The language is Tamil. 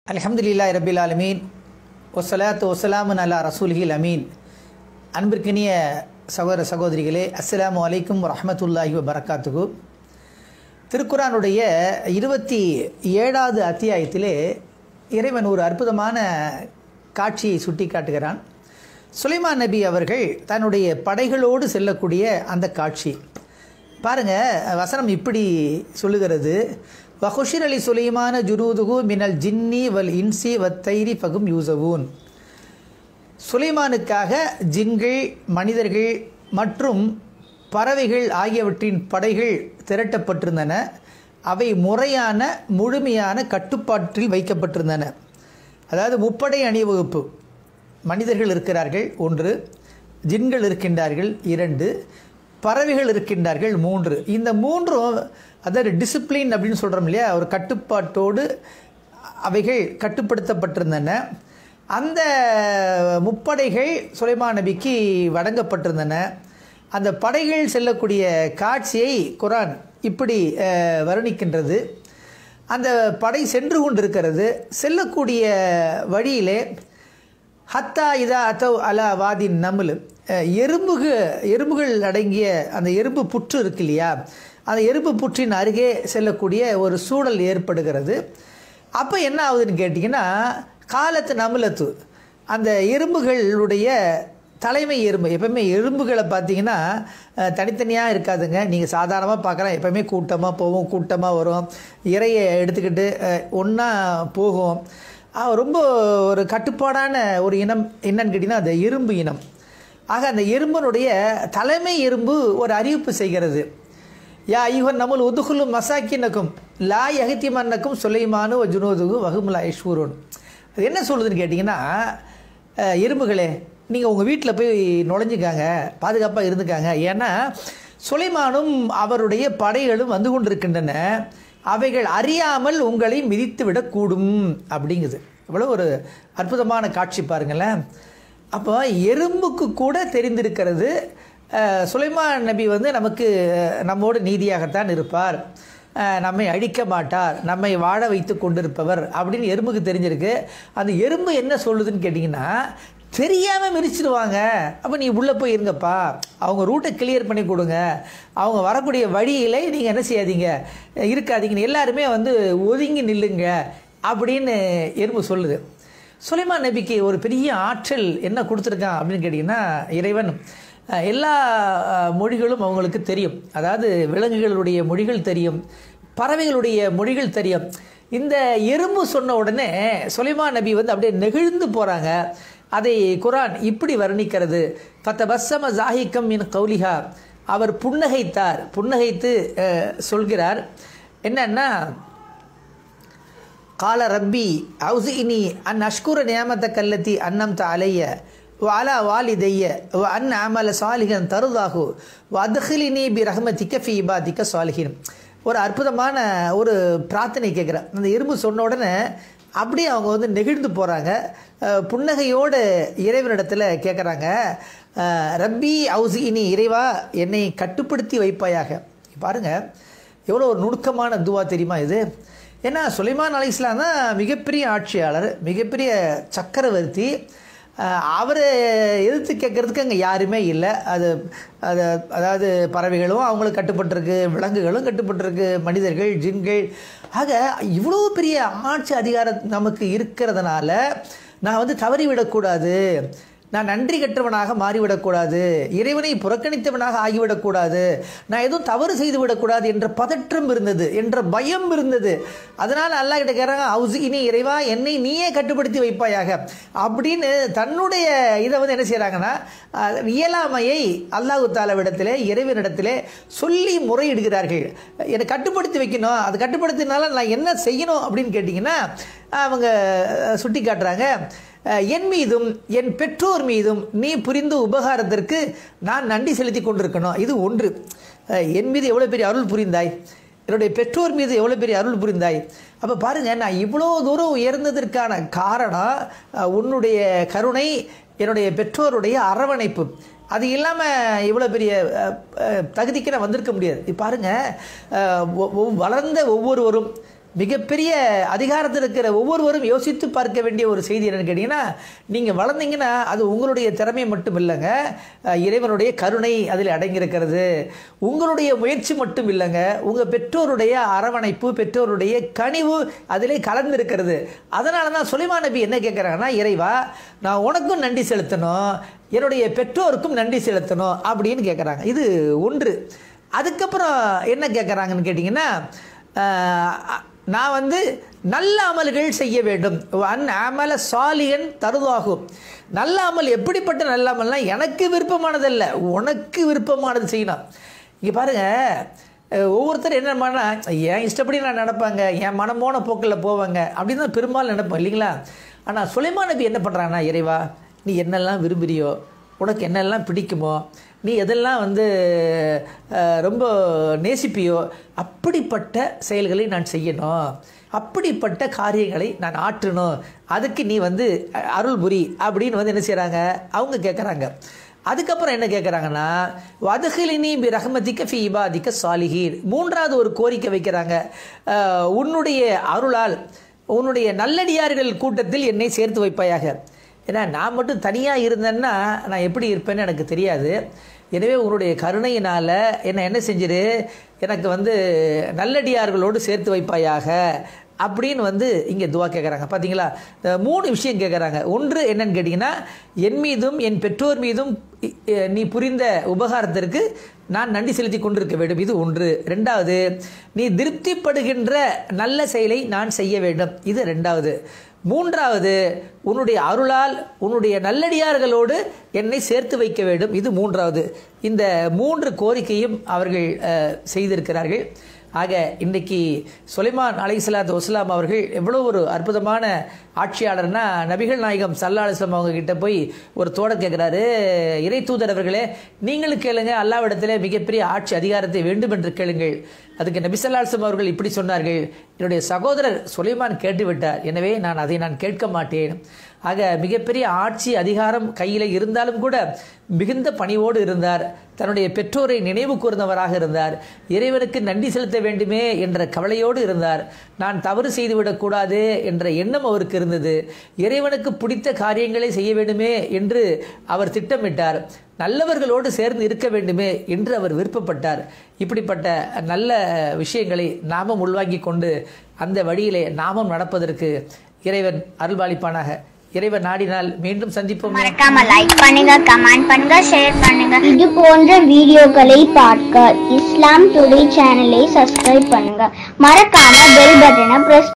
அல்ஹம்துலில்லாஹி ரபில் ஆலமீன் ஒசலாத்து ஒசலாமுன் அலா ரசூல்ஹில் அமீன் அன்பிற்கினிய சகோதர சகோதரிகளே அஸ்ஸலாமு அலைக்கும் வரஹ்மத்துல்லாஹி வபரகாத்துகு திருக்குரானுடைய இருபத்தி ஏழாவது அத்தியாயத்திலே இறைவன் ஒரு அற்புதமான காட்சியை சுட்டி காட்டுகிறான் சுலைமான் நபி அவர்கள் தன்னுடைய படைகளோடு செல்லக்கூடிய அந்த காட்சி பாருங்க வசனம் இப்படி சொல்லுகிறது வஹுஷிர் அலி சுலைமான ஜுனூதுகு மினல் ஜின்னி வல் இன்சி வத்தைரி பகும் யூசவூன் சுலைமானுக்காக ஜின்கள் மனிதர்கள் மற்றும் பறவைகள் ஆகியவற்றின் படைகள் திரட்டப்பட்டிருந்தன அவை முறையான முழுமையான கட்டுப்பாட்டில் வைக்கப்பட்டிருந்தன அதாவது முப்படை அணிவகுப்பு மனிதர்கள் இருக்கிறார்கள் ஒன்று ஜின்கள் இருக்கின்றார்கள் இரண்டு பறவைகள் இருக்கின்றார்கள் மூன்று இந்த மூன்றும் அதாவது டிசிப்ளின் அப்படின்னு சொல்கிறோம் இல்லையா ஒரு கட்டுப்பாட்டோடு அவைகள் கட்டுப்படுத்தப்பட்டிருந்தன அந்த முப்படைகள் சுலைமான் நபிக்கு வழங்கப்பட்டிருந்தன அந்த படைகள் செல்லக்கூடிய காட்சியை குரான் இப்படி அஹ், வர்ணிக்கின்றது அந்த படை சென்று கொண்டிருக்கிறது செல்லக்கூடிய வழியிலே ஹத்தா இதா அத்தவ் அலா வாதின் நமுல் அஹ், எறும்புக எறும்புகள் அடங்கிய அந்த எறும்பு புற்று இருக்கு இல்லையா அந்த எறும்பு புற்றின் அருகே செல்லக்கூடிய ஒரு சூழல் ஏற்படுகிறது அப்போ என்ன ஆகுதுன்னு கேட்டிங்கன்னா காலத்து நமுலத்து அந்த எறும்புகளுடைய தலைமை எறும்பு எப்பவுமே எறும்புகளை பார்த்தீங்கன்னா அஹ், தனித்தனியாக இருக்காதுங்க நீங்கள் சாதாரணமாக பார்க்கலாம் எப்பவுமே கூட்டமாக போகும் கூட்டமாக வரும் இறையை எடுத்துக்கிட்டு ஒன்றா போகும் ஆஹ், ரொம்ப ஒரு கட்டுப்பாடான ஒரு இனம் என்னன்னு கேட்டிங்கன்னா அந்த எறும்பு இனம் ஆக அந்த எறும்பனுடைய தலைமை எறும்பு ஒரு அறிவிப்பு செய்கிறது யா ஐவன் நம்மள் உதுகுலு மசாக்கினக்கும் லா யகத்தி மன்னக்கும் சுலைமானு ஜுனோதுகு வகுமுலா ஐஸ்வரன் அது என்ன சொல்லுதுன்னு கேட்டிங்கன்னா அஹ், எறும்புகளே நீங்கள் உங்கள் வீட்டில் போய் நுழைஞ்சுக்காங்க பாதுகாப்பாக இருந்துக்காங்க ஏன்னா சுலைமானும் அவருடைய படைகளும் வந்து கொண்டிருக்கின்றன அவைகள் அறியாமல் உங்களை மிதித்து விடக்கூடும் அப்படிங்குது இவ்வளோ ஒரு அற்புதமான காட்சி பாருங்களேன் அப்போ எறும்புக்கு கூட தெரிந்திருக்கிறது அஹ், சுலைமான் நபி வந்து நமக்கு அஹ், நம்மோடு நீதியாகத்தான் இருப்பார் அஹ், நம்மை அழிக்க மாட்டார் நம்மை வாழ வைத்து கொண்டிருப்பவர் அப்படின்னு எறும்புக்கு தெரிஞ்சிருக்கு அந்த எறும்பு என்ன சொல்லுதுன்னு கேட்டிங்கன்னா தெரியாமல் மிதிச்சிடுவாங்க அப்போ நீ உள்ளே போய் இருங்கப்பா அவங்க ரூட்டை கிளியர் பண்ணி கொடுங்க அவங்க வரக்கூடிய வழியில் நீங்கள் என்ன செய்யாதீங்க இருக்காதீங்கன்னு எல்லாருமே வந்து ஒதுங்கி நில்லுங்க அப்படின்னு எறும்பு சொல்லுது சுலைமான் நபிக்கு ஒரு பெரிய ஆற்றல் என்ன கொடுத்துருக்கான் அப்படின்னு கேட்டிங்கன்னா இறைவன் அஹ், எல்லா அஹ், மொழிகளும் அவங்களுக்கு தெரியும் அதாவது விலங்குகளுடைய மொழிகள் தெரியும் பறவைகளுடைய மொழிகள் தெரியும் இந்த எறும்பு சொன்ன உடனே சுலைமான் நபி வந்து அப்படியே நெகிழ்ந்து போகிறாங்க அதை குரான் இப்படி வர்ணிக்கிறது பத்த பஸ்ஸம ஜாஹிக்கம் மின் கௌலிஹா அவர் புன்னகைத்தார் புன்னகைத்து அஹ், சொல்கிறார் என்னன்னா கால ரப்பி அவுசினி அன் அஷ்குர நியமத்த கல்லத்தி அன்னம் அலைய வாலா வாலிதைய வ அன் அமல சாலிகன் தருதாகு வ அதுகிலினி பி ரஹமதிக்க ஃபி இபாதிக்க சாலிகின் ஒரு அற்புதமான ஒரு பிரார்த்தனை கேட்குறேன் அந்த எறும்பு சொன்ன உடனே அப்படியே அவங்க வந்து நெகிழ்ந்து போகிறாங்க புன்னகையோடு இறைவனிடத்தில் கேட்குறாங்க ரப்பி அவுசினி இறைவா என்னை கட்டுப்படுத்தி வைப்பாயாக பாருங்கள் எவ்வளோ ஒரு நுணுக்கமான துவா தெரியுமா இது ஏன்னா சுலைமான் அலி இஸ்லாம் தான் மிகப்பெரிய ஆட்சியாளர் மிகப்பெரிய சக்கரவர்த்தி அவரை எதிர்த்து கேட்குறதுக்கு அங்கே யாருமே இல்லை அது அது அதாவது பறவைகளும் அவங்களுக்கு கட்டுப்பட்டிருக்கு விலங்குகளும் கட்டுப்பட்டிருக்கு மனிதர்கள் ஜின்கள் ஆக இவ்வளோ பெரிய ஆட்சி அதிகாரம் நமக்கு இருக்கிறதுனால நான் வந்து தவறிவிடக்கூடாது நான் நன்றி கற்றவனாக மாறிவிடக்கூடாது இறைவனை புறக்கணித்தவனாக ஆகிவிடக்கூடாது நான் எதுவும் தவறு செய்து விடக்கூடாது என்ற பதற்றம் இருந்தது என்ற பயம் இருந்தது அதனால் அல்லாஹ் கிட்ட கேட்குறாங்க ஹவுஸ் இனி இறைவா என்னை நீயே கட்டுப்படுத்தி வைப்பாயாக அப்படின்னு தன்னுடைய இதை வந்து என்ன செய்கிறாங்கன்னா அஹ், இயலாமையை அல்லாஹு தாலாவிடத்திலே இறைவனிடத்திலே சொல்லி முறையிடுகிறார்கள் என்னை கட்டுப்படுத்தி வைக்கணும் அது கட்டுப்படுத்தினால நான் என்ன செய்யணும் அப்படின்னு கேட்டிங்கன்னா அவங்க அஹ், சுட்டி காட்டுறாங்க அஹ், என் மீதும் என் பெற்றோர் மீதும் நீ புரிந்த உபகாரத்திற்கு நான் நன்றி செலுத்தி கொண்டிருக்கணும் இது ஒன்று அஹ், என் மீது எவ்வளோ பெரிய அருள் புரிந்தாய் என்னுடைய பெற்றோர் மீது எவ்வளோ பெரிய அருள் புரிந்தாய் அப்போ பாருங்கள் நான் இவ்வளோ தூரம் உயர்ந்ததற்கான காரணம் அஹ், உன்னுடைய கருணை என்னுடைய பெற்றோருடைய அரவணைப்பு அது இல்லாமல் இவ்வளோ பெரிய அஹ், அஹ், தகுதிக்கு நான் வந்திருக்க முடியாது இது பாருங்கள் அஹ், ஒ- ஒ- வளர்ந்த ஒவ்வொருவரும் மிகப்பெரிய அதிகாரத்தில் இருக்கிற ஒவ்வொருவரும் யோசித்து பார்க்க வேண்டிய ஒரு செய்தி என்னன்னு கேட்டிங்கன்னா நீங்கள் வளர்ந்தீங்கன்னா அது உங்களுடைய திறமை மட்டும் இல்லைங்க அஹ், இறைவனுடைய கருணை அதில் அடங்கியிருக்கிறது உங்களுடைய முயற்சி மட்டும் இல்லைங்க உங்கள் பெற்றோருடைய அரவணைப்பு பெற்றோருடைய கனிவு அதிலே கலந்திருக்கிறது அதனால தான் சுலைமான் நபி என்ன கேட்குறாங்கன்னா இறைவா நான் உனக்கும் நன்றி செலுத்தணும் என்னுடைய பெற்றோருக்கும் நன்றி செலுத்தணும் அப்படின்னு கேட்குறாங்க இது ஒன்று அதுக்கப்புறம் என்ன கேட்குறாங்கன்னு கேட்டிங்கன்னா ஆஹ், நான் வந்து நல்ல அமல்கள் செய்ய வேண்டும் அன் அமல சாலியன் தருதாகும் நல்ல அமல் எப்படிப்பட்ட நல்ல அமல்னா எனக்கு விருப்பமானதல்ல உனக்கு விருப்பமானது செய்யணும் இங்கே பாருங்க அஹ், ஒவ்வொருத்தர் என்ன பண்ணா என் இஷ்டப்படி நான் நடப்பாங்க என் மனம் போன போக்கில் போவாங்க அப்படின்னு தான் பெரும்பாலும் நினைப்போம் இல்லைங்களா ஆனால் சுலைமான் நபி என்ன பண்ணுறாங்கன்னா இறைவா நீ என்னெல்லாம் விரும்புறியோ உனக்கு என்னெல்லாம் பிடிக்குமோ நீ எதெல்லாம் வந்து அஹ், ரொம்ப நேசிப்பியோ அப்படிப்பட்ட செயல்களை நான் செய்யணும் அப்படிப்பட்ட காரியங்களை நான் ஆற்றணும் அதுக்கு நீ வந்து அஹ், அருள் புரி அப்படின்னு வந்து என்ன செய்கிறாங்க அவங்க கேட்குறாங்க அதுக்கப்புறம் என்ன கேட்குறாங்கன்னா வதுகிலினி பி ரஹமதிக்க ஃபி இபாதிக்க சாலிஹீன் மூன்றாவது ஒரு கோரிக்கை வைக்கிறாங்க அஹ், உன்னுடைய அருளால் உன்னுடைய நல்லடியார்கள் கூட்டத்தில் என்னை சேர்த்து வைப்பாயாக ஏன்னா நான் மட்டும் தனியாக இருந்தேன்னா நான் எப்படி இருப்பேன்னு எனக்கு தெரியாது எனவே உன்னுடைய கருணையினால் என்னை என்ன செஞ்சிரு எனக்கு வந்து நல்லடியார்களோடு சேர்த்து வைப்பாயாக அப்படின்னு வந்து இங்கே துவா கேட்குறாங்க பார்த்தீங்களா இந்த மூணு விஷயம் கேட்குறாங்க ஒன்று என்னன்னு கேட்டிங்கன்னா என் மீதும் என் பெற்றோர் மீதும் இ- இ- நீ புரிந்த உபகாரத்திற்கு நான் நன்றி செலுத்தி கொண்டிருக்க வேண்டும் இது ஒன்று ரெண்டாவது நீ திருப்திப்படுகின்ற நல்ல செயலை நான் செய்ய வேண்டும் இது ரெண்டாவது மூன்றாவது உன்னுடைய அருளால் உன்னுடைய நல்லடியார்களோடு என்னை சேர்த்து வைக்க வேண்டும் இது மூன்றாவது இந்த மூன்று கோரிக்கையும் அவர்கள் அஹ், செய்திருக்கிறார்கள் ஆக இன்றைக்கு சுலைமான் அலைசலாத்து வஸ்லாம் அவர்கள் எவ்வளோ ஒரு அற்புதமான ஆட்சியாளர்னா நபிகள் நாயகம் சல்லா அலிஸ்லாம் அவங்க கிட்ட போய் ஒரு தோட கேட்குறாரு இறை தூதர் அவர்களே நீங்களும் கேளுங்க அல்லாவிடத்திலே மிகப்பெரிய ஆட்சி அதிகாரத்தை வேண்டும் என்று கேளுங்கள் அதுக்கு நபி ஸல்லல்லாஹு அலைஹி வஸல்லம் அவர்கள் இப்படி சொன்னார்கள் என்னுடைய சகோதரர் சுலைமான் கேட்டு விட்டார் எனவே நான் அதை நான் கேட்க மாட்டேன் ஆக மிகப்பெரிய ஆட்சி அதிகாரம் கையில் இருந்தாலும் கூட மிகுந்த பணிவோடு இருந்தார் தன்னுடைய பெற்றோரை நினைவு கூர்ந்தவராக இருந்தார் இறைவனுக்கு நன்றி செலுத்த வேண்டுமே என்ற கவலையோடு இருந்தார் நான் தவறு செய்துவிடக்கூடாது என்ற எண்ணம் அவருக்கு இருந்தது இறைவனுக்கு பிடித்த காரியங்களை செய்ய வேண்டுமே என்று அவர் திட்டமிட்டார் நல்லவர்களோடு சேர்ந்து இருக்க வேண்டுமே என்று அவர் விருப்பப்பட்டார் இப்படிப்பட்ட நல்ல விஷயங்களை நாமும் உள்வாங்கிக் கொண்டு அந்த வழியிலே நாமும் நடப்பதற்கு இறைவன் அருள்பாலிப்பானாக இறைவன் நாடினால் மீண்டும் சந்திப்போம் மறக்காம லைக் பண்ணுங்க கமெண்ட் பண்ணுங்க ஷேர் பண்ணுங்க இது போன்ற வீடியோக்களை பார்க்க இஸ்லாம் டுடே சேனலை சப்ஸ்கிரைப் பண்ணுங்க மறக்காம பெல் பட்டனை பிரஸ்